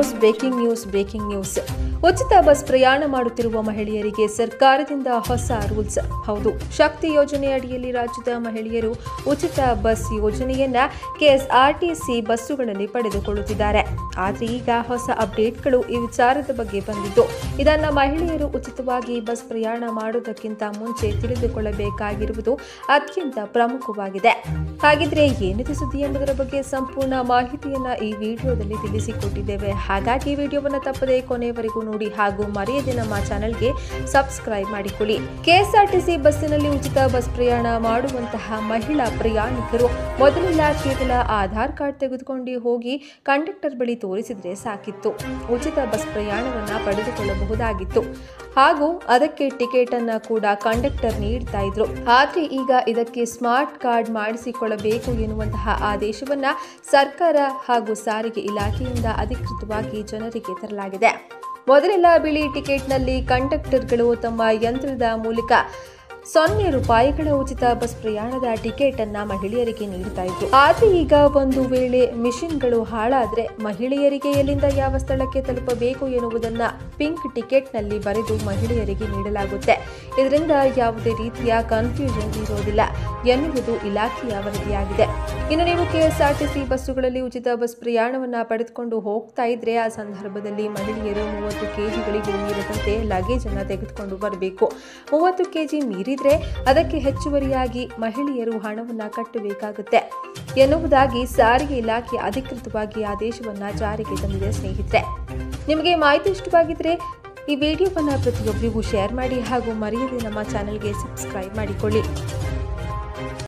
news breaking news breaking news ಉಚಿತ bus ಪ್ರಯಾಣ ಮಾಡುತ್ತಿರುವ ಮಹಿಳೆಯರಿಗೆ ಸರ್ಕಾರದಿಂದ ಹೊಸ ರೂಲ್ಸ್ ಹೌದು ಶಕ್ತಿ ಯೋಜನೆ ಅಡಿಯಲ್ಲಿ ರಾಜ್ಯದ ಮಹಿಳೆಯರು ಉಚಿತ ಬಸ್ ಯೋಜನೆಯನ್ನ ಕೆಎಸ್ಆರ್ಟಿಸಿ ಬಸ್ಸುಗಳಲ್ಲಿ ಪಡೆದುಕೊಳ್ಳುತ್ತಿದ್ದಾರೆ ಆದರೆ ಈಗ ಹೊಸ ಅಪ್ಡೇಟ್ಗಳು ಈ ವಿಚಾರದ ಬಗ್ಗೆ ಬಂದಿದ್ದು ಇದನ್ನ ಮಹಿಳೆಯರು ಉಚಿತವಾಗಿ ಬಸ್ ಪ್ರಯಾಣ ಮಾಡುವುದಕ್ಕಿಂತ ಮುಂಚೆ ತಿಳಿದುಕೊಳ್ಳಬೇಕಾಗಿರುವುದು ಅತ್ಯಂತ ಪ್ರಮುಖವಾಗಿದೆ ಹಾಗಿದ್ರೆ ಏನಿದೆ ಸುದ್ದಿ ಎಂಬುದರ ಬಗ್ಗೆ ಸಂಪೂರ್ಣ ಮಾಹಿತಿಯನ್ನ ಈ ವಿಡಿಯೋದಲ್ಲಿ ತಿಳಿಸಿಕೊಟ್ಟಿದ್ದೇವೆ ಹಾಗಾಗಿ ಈ ವಿಡಿಯೋವನ್ನು ತಪ್ಪದೆ ಕೊನೆಯವರೆಗೂ ನೋಡಿ ಹಾಗೂ ಮರೆಯದೆ ನಮ್ಮ ಚಾನೆಲ್ಗೆ ಸಬ್ಸ್ಕ್ರೈಬ್ ಮಾಡಿಕೊಳ್ಳಿ ಕೆಎಸ್ಆರ್ಟಿಸಿ ಬಸ್ಸಿನಲ್ಲಿ ಉಚಿತ ಬಸ್ ಪ್ರಯಾಣ ಮಾಡುವಂತಹ ಮಹಿಳಾ ಪ್ರಯಾಣಿಕರು ಮೊದಲೆಲ್ಲ ಕೇವಲ ಆಧಾರ್ ಕಾರ್ಡ್ ತೆಗೆದುಕೊಂಡು ಹೋಗಿ ಕಂಡಕ್ಟರ್ ಬಳಿ ತೋರಿಸಿದ್ರೆ ಸಾಕಿತ್ತು ಉಚಿತ ಬಸ್ ಪ್ರಯಾಣವನ್ನ ಪಡೆದುಕೊಳ್ಳಬಹುದಾಗಿತ್ತು ಹಾಗೂ ಅದಕ್ಕೆ ಟಿಕೆಟ್ ಅನ್ನ ಕೂಡ ಕಂಡಕ್ಟರ್ ನೀಡ್ತಾ ಇದ್ರು ಆದ್ರೆ ಈಗ ಇದಕ್ಕೆ ಸ್ಮಾರ್ಟ್ ಕಾರ್ಡ್ ಮಾಡಿಸಿಕೊಳ್ಳಬೇಕು ಎನ್ನುವಂತಹ ಆದೇಶವನ್ನ ಸರ್ಕಾರ ಹಾಗೂ ಸಾರಿಗೆ ಇಲಾಖೆಯಿಂದ ಅಧಿಕೃತವಾಗಿ ಜನರಿಗೆ ತರಲಾಗಿದೆ ಮೊದಲೆಲ್ಲ ಬಿಳಿ ಟಿಕೆಟ್ನಲ್ಲಿ ಕಂಡಕ್ಟರ್ಗಳು ತಮ್ಮ ಯಂತ್ರದ ಮೂಲಕ ಸೊನ್ನೆ ರೂಪಾಯಿಗಳ ಉಚಿತ ಬಸ್ ಪ್ರಯಾಣದ ಟಿಕೆಟ್ ಅನ್ನ ಮಹಿಳೆಯರಿಗೆ ನೀಡ್ತಾ ಇದ್ರು ಆದ್ರೆ ಈಗ ಒಂದು ವೇಳೆ ಮಿಷಿನ್ಗಳು ಹಾಳಾದ್ರೆ ಮಹಿಳೆಯರಿಗೆ ಎಲ್ಲಿಂದ ಯಾವ ಸ್ಥಳಕ್ಕೆ ತಲುಪಬೇಕು ಎನ್ನುವುದನ್ನ ಪಿಂಕ್ ಟಿಕೆಟ್ನಲ್ಲಿ ಬರೆದು ಮಹಿಳೆಯರಿಗೆ ನೀಡಲಾಗುತ್ತೆ ಇದರಿಂದ ಯಾವುದೇ ರೀತಿಯ ಕನ್ಫ್ಯೂಷನ್ ಇರೋದಿಲ್ಲ ಎನ್ನುವುದು ಇಲಾಖೆಯ ವರದಿಯಾಗಿದೆ ಇನ್ನು ನೀವು ಕೆಎಸ್ಆರ್ಟಿಸಿ ಬಸ್ಸುಗಳಲ್ಲಿ ಉಚಿತ ಬಸ್ ಪ್ರಯಾಣವನ್ನ ಪಡೆದುಕೊಂಡು ಹೋಗ್ತಾ ಇದ್ರೆ ಆ ಸಂದರ್ಭದಲ್ಲಿ ಮಹಿಳೆಯರು ಮೂವತ್ತು ಕೆಜಿಗಳಿಗೂ ಮೀರದಂತೆ ಲಗೇಜ್ ಅನ್ನ ತೆಗೆದುಕೊಂಡು ಬರಬೇಕು ಮೂವತ್ತು ಕೆಜಿ ಮೀರಿದ್ರೆ ಅದಕ್ಕೆ ಹೆಚ್ಚುವರಿಯಾಗಿ ಮಹಿಳೆಯರು ಹಣವನ್ನ ಕಟ್ಟಬೇಕಾಗುತ್ತೆ ಎನ್ನುವುದಾಗಿ ಸಾರಿಗೆ ಇಲಾಖೆ ಅಧಿಕೃತವಾಗಿ ಆದೇಶವನ್ನ ಜಾರಿಗೆ ತಂದಿದೆ ಸ್ನೇಹಿತರೆ ನಿಮಗೆ ಮಾಹಿತಿ ಇಷ್ಟವಾಗಿದ್ರೆ ಈ ವಿಡಿಯೋವನ್ನು ಪ್ರತಿಯೊಬ್ಬರಿಗೂ ಶೇರ್ ಮಾಡಿ ಹಾಗೂ ಮರೆಯದೆ ನಮ್ಮ ಚಾನೆಲ್ಗೆ ಸಬ್ಸ್ಕ್ರೈಬ್ ಮಾಡಿಕೊಳ್ಳಿ